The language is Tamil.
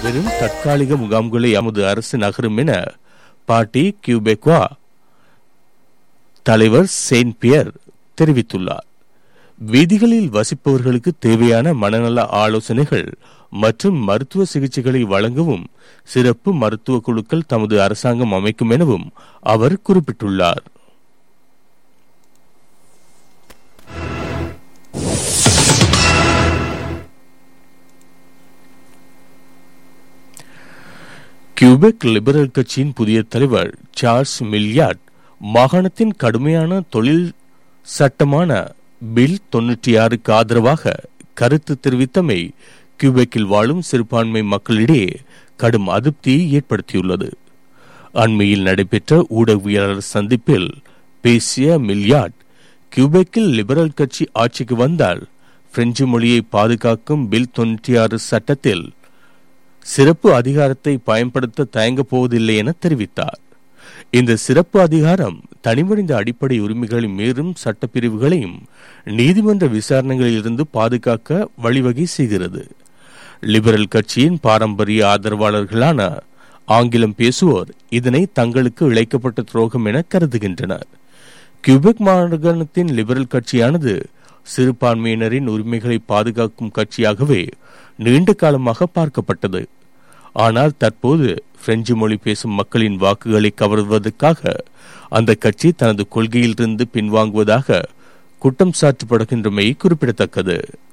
வெறும் தற்காலிக முகாம்களை எமது அரசு நகரும் என பார்ட்டி கியூபெக்வா தலைவர் செயின்ட் பியர் தெரிவித்துள்ளார் வீதிகளில் வசிப்பவர்களுக்கு தேவையான மனநல ஆலோசனைகள் மற்றும் மருத்துவ சிகிச்சைகளை வழங்கவும் சிறப்பு மருத்துவ குழுக்கள் தமது அரசாங்கம் அமைக்கும் எனவும் அவர் குறிப்பிட்டுள்ளார் கியூபெக் லிபரல் கட்சியின் புதிய தலைவர் சார்ல்ஸ் மில்யாட் மாகாணத்தின் கடுமையான தொழில் சட்டமான பில் தொன்னூற்றி ஆறுக்கு ஆதரவாக கருத்து தெரிவித்தமை கியூபெக்கில் வாழும் சிறுபான்மை மக்களிடையே கடும் அதிருப்தியை ஏற்படுத்தியுள்ளது அண்மையில் நடைபெற்ற ஊடகவியலாளர் சந்திப்பில் பேசிய மில்யாட் கியூபெக்கில் லிபரல் கட்சி ஆட்சிக்கு வந்தால் பிரெஞ்சு மொழியை பாதுகாக்கும் பில் தொன்னூற்றி ஆறு சட்டத்தில் சிறப்பு அதிகாரத்தை பயன்படுத்த தயங்கப் போவதில்லை என தெரிவித்தார் இந்த சிறப்பு அதிகாரம் தனிமனித அடிப்படை உரிமைகளை மீறும் சட்டப்பிரிவுகளையும் நீதிமன்ற விசாரணைகளில் இருந்து பாதுகாக்க வழிவகை செய்கிறது லிபரல் கட்சியின் பாரம்பரிய ஆதரவாளர்களான ஆங்கிலம் பேசுவோர் இதனை தங்களுக்கு இழைக்கப்பட்ட துரோகம் என கருதுகின்றனர் கியூபெக் மாகாணத்தின் லிபரல் கட்சியானது சிறுபான்மையினரின் உரிமைகளை பாதுகாக்கும் கட்சியாகவே நீண்ட காலமாக பார்க்கப்பட்டது ஆனால் தற்போது பிரெஞ்சு மொழி பேசும் மக்களின் வாக்குகளை கவர்வதற்காக அந்த கட்சி தனது கொள்கையிலிருந்து பின்வாங்குவதாக குற்றம் சாட்டப்படுகின்றமை குறிப்பிடத்தக்கது